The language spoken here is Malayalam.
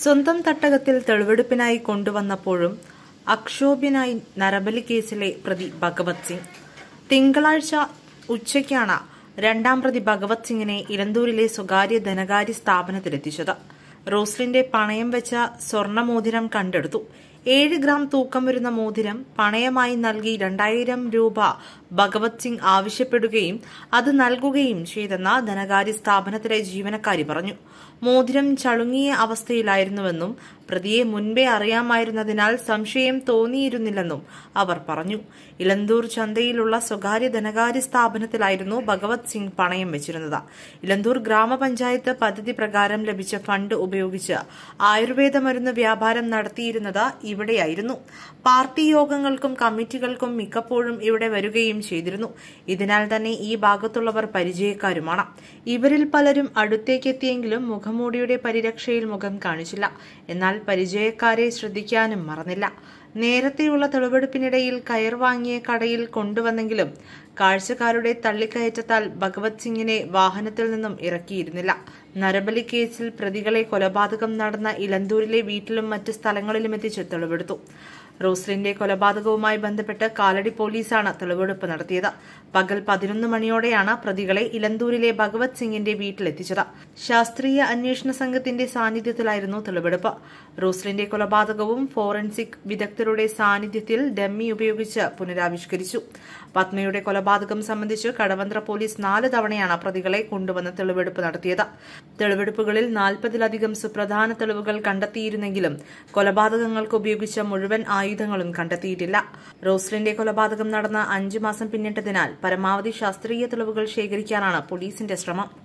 സ്വന്തം തട്ടകത്തിൽ തെളിവെടുപ്പിനായി കൊണ്ടുവന്നപ്പോഴും അക്ഷോഭ്യനായി നരബലി കേസിലെ പ്രതി ഭഗവത് സിംഗ് തിങ്കളാഴ്ച ഉച്ചയ്ക്കാണ് രണ്ടാം പ്രതി ഭഗവത് സിംഗിനെ ഇലന്തൂരിലെ സ്വകാര്യ ധനകാര്യ സ്ഥാപനത്തിലെത്തിച്ചത് റോസ്ലിന്റെ പണയം വെച്ച സ്വർണമോതിരം കണ്ടെടുത്തു ഏഴ് ഗ്രാം തൂക്കം വരുന്ന മോതിരം പണയമായി നൽകി രണ്ടായിരം രൂപ ഭഗവത് സിംഗ് ആവശ്യപ്പെടുകയും അത് നൽകുകയും ചെയ്തെന്ന് ധനകാര്യ സ്ഥാപനത്തിലെ ജീവനക്കാരി പറഞ്ഞു മോതിരം ചളുങ്ങിയ അവസ്ഥയിലായിരുന്നുവെന്നും പ്രതിയെ മുൻപേ അറിയാമായിരുന്നതിനാൽ സംശയം തോന്നിയിരുന്നില്ലെന്നും അവർ പറഞ്ഞു ഇലന്തൂർ ചന്തയിലുള്ള സ്വകാര്യ ധനകാര്യ സ്ഥാപനത്തിലായിരുന്നു ഭഗവത് സിംഗ് പണയം വെച്ചിരുന്നത് ഇലന്തൂർ ഗ്രാമപഞ്ചായത്ത് പദ്ധതി പ്രകാരം ലഭിച്ച ഫണ്ട് ഉപയോഗിച്ച് ആയുർവേദ മരുന്ന് വ്യാപാരം നടത്തിയിരുന്നത് ഇവിടെയായിരുന്നു പാർട്ടി യോഗങ്ങൾക്കും കമ്മിറ്റികൾക്കും മിക്കപ്പോഴും ഇവിടെ വരികയും ചെയ്തിരുന്നു ഇതിനാൽ തന്നെ ഈ ഭാഗത്തുള്ളവർ പരിചയക്കാരുമാണ് ഇവരിൽ പലരും അടുത്തേക്കെത്തിയെങ്കിലും മുഖംമൂടിയുടെ പരിരക്ഷയിൽ മുഖം കാണിച്ചില്ല എന്നാൽ പരിചയക്കാരെ ശ്രദ്ധിക്കാനും മറന്നില്ല നേരത്തെയുള്ള തെളിവെടുപ്പിനിടയിൽ കയർ വാങ്ങിയ കടയിൽ കൊണ്ടുവന്നെങ്കിലും കാഴ്ചക്കാരുടെ തള്ളിക്കയറ്റത്താൽ ഭഗവത് സിംഗിനെ വാഹനത്തിൽ നിന്നും ഇറക്കിയിരുന്നില്ല നരബലി കേസിൽ പ്രതികളെ കൊലപാതകം നടന്ന ഇലന്തൂരിലെ വീട്ടിലും മറ്റ് സ്ഥലങ്ങളിലും എത്തിച്ച് തെളിവെടുത്തു റോസ്ലിന്റെ കൊലപാതകവുമായി ബന്ധപ്പെട്ട് കാലടി പോലീസാണ് തെളിവെടുപ്പ് നടത്തിയത് പകൽ പതിനൊന്ന് മണിയോടെയാണ് പ്രതികളെ ഇലന്തൂരിലെ ഭഗവത് സിംഗിന്റെ വീട്ടിലെത്തിച്ചത് ശാസ്ത്രീയ അന്വേഷണ സംഘത്തിന്റെ സാന്നിധ്യത്തിലായിരുന്നു തെളിവെടുപ്പ് റോസ്ലിന്റെ കൊലപാതകവും ഫോറൻസിക് വിദഗ്ധരുടെ സാന്നിധ്യത്തിൽ ഡമ്മി ഉപയോഗിച്ച് പുനരാവിഷ്കരിച്ചു പത്മയുടെ കൊലപാതകം സംബന്ധിച്ച് കടവന്ത്ര പോലീസ് നാല് തവണയാണ് പ്രതികളെ കൊണ്ടുവന്ന് തെളിവെടുപ്പ് നടത്തിയത് തെളിവെടുപ്പുകളിൽ നാൽപ്പതിലധികം സുപ്രധാന തെളിവുകൾ കണ്ടെത്തിയിരുന്നെങ്കിലും കൊലപാതകങ്ങൾക്ക് ഉപയോഗിച്ച മുഴുവൻ ആയുധങ്ങളും കണ്ടെത്തിയിട്ടില്ല റോസ്ലിന്റെ കൊലപാതകം നടന്ന അഞ്ചു മാസം പിന്നിട്ടതിനാൽ പരമാവധി ശാസ്ത്രീയ തെളിവുകൾ ശേഖരിക്കാനാണ് പോലീസിന്റെ ശ്രമം